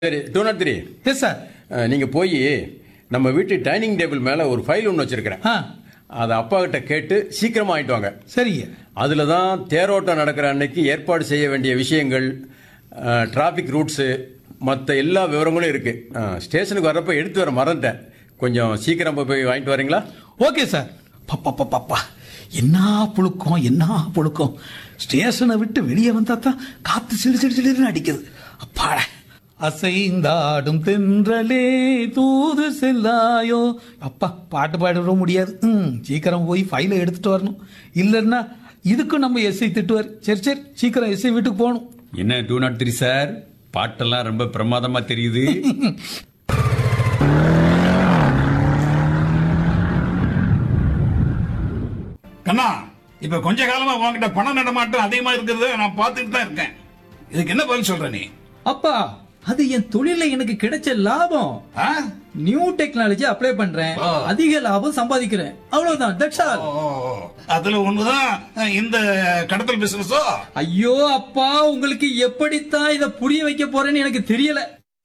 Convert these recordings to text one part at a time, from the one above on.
சரி two nought three yes sir நீங்கள் போய் நம்ம வீட்டு டைனிங் டேபிள் மேலே ஒரு ஃபைல் ஒன்று வச்சிருக்கிறேன் ஆ அதை அப்பா கிட்ட கேட்டு சீக்கிரமா வாங்கிட்டு வாங்க சரிங்க அதில் தான் தேரோட்டம் நடக்கிற அன்னைக்கு ஏற்பாடு செய்ய வேண்டிய விஷயங்கள் டிராஃபிக் ரூட்ஸு மற்ற எல்லா விவரங்களும் இருக்கு அஹ், ஸ்டேஷனுக்கு வரப்போ எடுத்து வர மறந்துட்டேன் கொஞ்சம் சீக்கிரம் போய் வாங்கிட்டு வரீங்களா ஓகே சார் பப்பா பப்பா பப்பா என்ன புழுக்கம் என்ன புழுக்கம் ஸ்டேஷனை விட்டு வெளியே வந்தா தான் காத்து சிடு சிடு சிடுன்னு அடிக்குது அப்பாட அசைந்தாடும் தென்றலே தூது செல்லாயோ அப்பா பாட்டு பாட முடியாது ம் சீக்கிரம் போய் ஃபைலை எடுத்துட்டு வரணும் இல்லைன்னா இதுக்கும் நம்ம எஸ்ஐ திட்டுவார் சரி சரி சீக்கிரம் எஸ்ஐ வீட்டுக்கு போகணும் என்ன டூ நாட் த்ரீ சார் பாட்டெல்லாம் ரொம்ப பிரமாதமா தெரியுது கண்ணா இப்ப கொஞ்ச காலமா உன்கிட்ட பண நடமாட்டம் அதிகமா இருக்கிறத நான் பார்த்துட்டு தான் இருக்கேன் இதுக்கு என்ன பதில் சொல்ற நீ அப்பா அது என் தொழில எனக்கு கிடைச்ச லாபம் ஆ? நியூ டெக்னாலஜி அப்ளை பண்றேன் அதிக லாபம் சம்பாதிக்கிறேன் அவ்வளவுதான் தட்ஸ் ஆல் ஓ, அதுல ஒண்ணுதான் இந்த கடத்தல் பிசினஸோ ஐயோ அப்பா உங்களுக்கு எப்படித்தான் இத புரிய வைக்க போறேன்னு எனக்கு தெரியல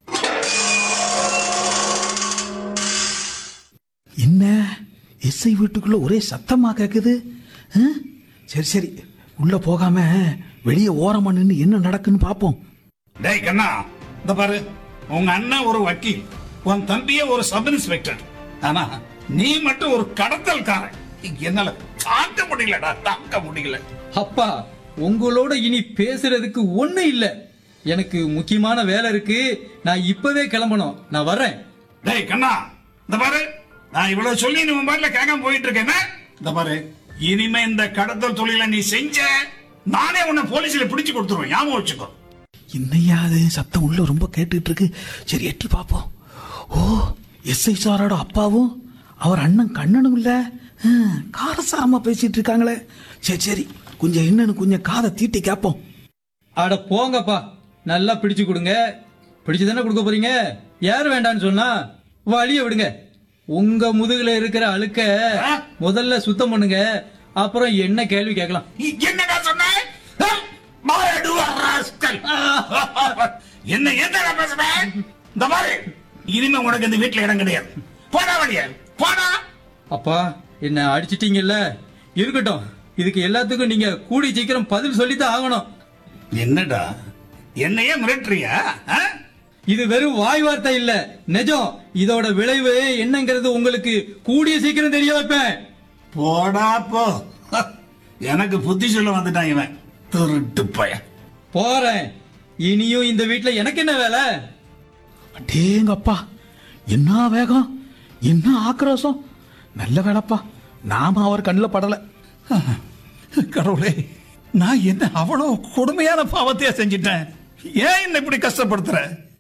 என்ன எஸ்ஐ வீட்டுக்குள்ள ஒரே சத்தமா கேக்குது ஆ? சரி சரி உள்ள போகாம வெளியே ஓரமா நின்று என்ன நடக்குன்னு பாப்போம் டேய் கண்ணா இந்த பாரு உங்க அண்ணன் ஒரு வக்கீல் உன் தம்பியே ஒரு சப் இன்ஸ்பெக்டர் ஆனா நீ மட்டும் ஒரு கடத்தல்காரன் என்னால தாங்க முடியலடா தாங்க முடியல அப்பா உங்களோட இனி பேசுறதுக்கு ஒண்ணு இல்ல எனக்கு முக்கியமான வேலை இருக்கு நான் இப்பவே கிளம்பணும் நான் வர்றேன் டேய் கண்ணா இந்த பாரு நான் இவ்வளவு சொல்லி நீ உன் பாட்டுல கேட்காம போயிட்டு இருக்கேன்னா இந்த பாரு இனிமே இந்த கடத்தல் தொழிலை நீ செஞ்ச நானே உன்னை போலீஸ்ல பிடிச்சு கொடுத்துருவேன் ஞாபகம் வச்சுக்கோ என்னையா அது சத்தம் உள்ள ரொம்ப கேட்டுட்டு இருக்கு சரி எட்டி பாப்போம் ஓ எஸ்ஐ சாரோட அப்பாவும் அவர் அண்ணன் கண்ணனும் இல்ல ஆ, காரசாரமா பேசிட்டு இருக்காங்களே சரி சரி கொஞ்சம் என்னன்னு கொஞ்சம் காதை தீட்டி கேப்போம் அட போங்கப்பா நல்லா பிடிச்சு கொடுங்க பிடிச்சு தானே கொடுக்க போறீங்க யார் வேண்டான்னு சொன்னா வழிய விடுங்க உங்க முதுகுல இருக்கிற அழுக்க முதல்ல சுத்தம் பண்ணுங்க அப்புறம் என்ன கேள்வி கேட்கலாம் நீ என்னடா சொன்ன ஆ? மாரடுவா ராஸ்கல். என்ன என்னடா பேசுற இந்த பாரு இனிமே உனக்கு இந்த வீட்டுல இடம் கிடையாது போடா வழியா போடா அப்பா என்ன அடிச்சிட்டீங்கல்ல இருக்கட்டும் இதுக்கு எல்லாத்துக்கும் நீங்க கூடி சீக்கிரம் பதில் சொல்லித்தான் ஆகணும் என்னடா என்னையே மிரட்டுறியா ஆ? இது வெறும் வாய் வார்த்தை இல்ல நிஜம் இதோட விளைவு என்னங்கிறது உங்களுக்கு கூடிய சீக்கிரம் தெரிய வைப்பேன் போடா போ எனக்கு புத்தி சொல்ல வந்துட்டான் இவன் திருட்டு பையன் போறேன் இனியும் இந்த வீட்ல எனக்கு என்ன வேலை அடேங்கப்பா என்ன வேகம் என்ன ஆக்ரோஷம் நல்ல வேலைப்பா நாம அவர் கண்ணில் படல கடவுளே நான் என்ன அவ்வளவு கொடுமையான பாவத்தையா செஞ்சிட்டேன் ஏன் என்ன இப்படி கஷ்டப்படுத்துற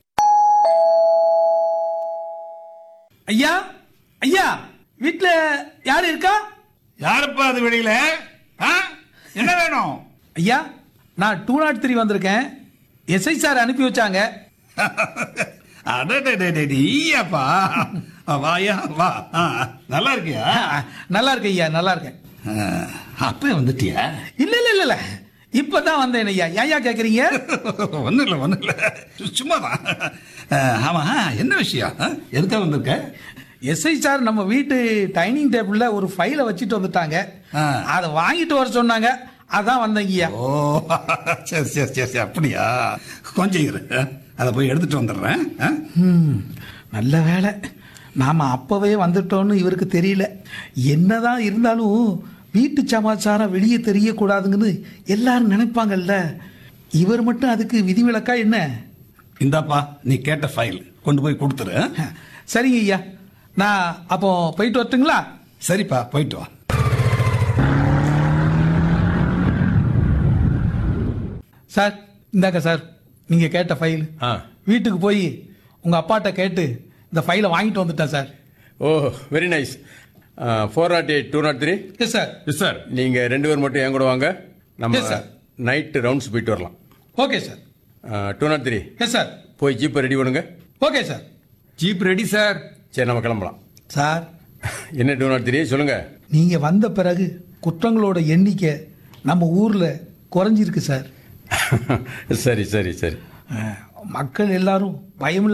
ஐயா ஐயா வீட்ல யாரு இருக்கா யாருப்பா அது வெளியில ஆ? என்ன வேணும் ஐயா நான் டூ நாட் த்ரீ வந்திருக்கேன் எஸ்ஐ சார் அனுப்பி வச்சாங்க அடடடடடி, ஈயாப்பா வாயா வா ஆ, நல்லா இருக்கியா நல்லா இருக்கேன் ஐயா நல்லா இருக்கேன் அப்பே வந்துட்டியா இல்ல இல்ல இல்ல இல்ல இப்பதான் வந்தேன் ஐயா ஏன் கேக்குறீங்க ஒன்றும் இல்லை ஒன்றும் இல்லை சும்மாதான் ஆமா என்ன விஷயம் ஆ? எதுக்காக வந்திருக்க எஸ்ஐ சார் நம்ம வீட்டு டைனிங் டேபிள்ல ஒரு ஃபைலை வச்சுட்டு வந்துட்டாங்க ஆ. அதை வாங்கிட்டு வர சொன்னாங்க அதான் வந்தேங்க ஐயா ஓ சரி சரி சரி சரி அப்படியா கொஞ்சம் இரு அதை போய் எடுத்துட்டு வந்துடுறேன் ஆ? ம், நல்ல வேலை நாம அப்பவே வந்துட்டோம்னு இவருக்கு தெரியல என்னதான் இருந்தாலும் வீட்டு சமாச்சாரம் வெளியே தெரியக்கூடாதுங்கன்னு எல்லாரும் நினைப்பாங்கல்ல இவர் மட்டும் அதுக்கு விதிவிலக்கா என்ன இந்தாப்பா நீ கேட்ட ஃபைல் கொண்டு போய் கொடுத்துரு சரிங்க ஐயா நான் அப்போ போயிட்டு வரட்டுங்களா சரிப்பா போயிட்டு வா சார் இந்தாங்க சார் நீங்க கேட்ட ஃபைல் ஆ வீட்டுக்கு போய் உங்க அப்பாட்ட கேட்டு இந்த ஃபைலை வாங்கிட்டு வந்துட்டேன் sir oh very nice four nought eight two nought three yes sir sir நீங்கள் ரெண்டு பேர் மட்டும் என் கூட வாங்க நம்ம Yes, sir. நைட்டு ரவுண்ட்ஸ் போயிட்டு வரலாம் okay sir two nought three yes sir போய் ஜீப்பை ரெடி பண்ணுங்க okay sir jeep ready sir சரி நம்ம கிளம்பலாம் சார் என்ன டூ நாட் த்ரீ சொல்லுங்க நீங்க வந்த பிறகு குற்றங்களோட எண்ணிக்கை நம்ம ஊர்ல குறைஞ்சிருக்கு சார் சரி சரி சரி அஹ், மக்கள் எல்லாரும் பயம்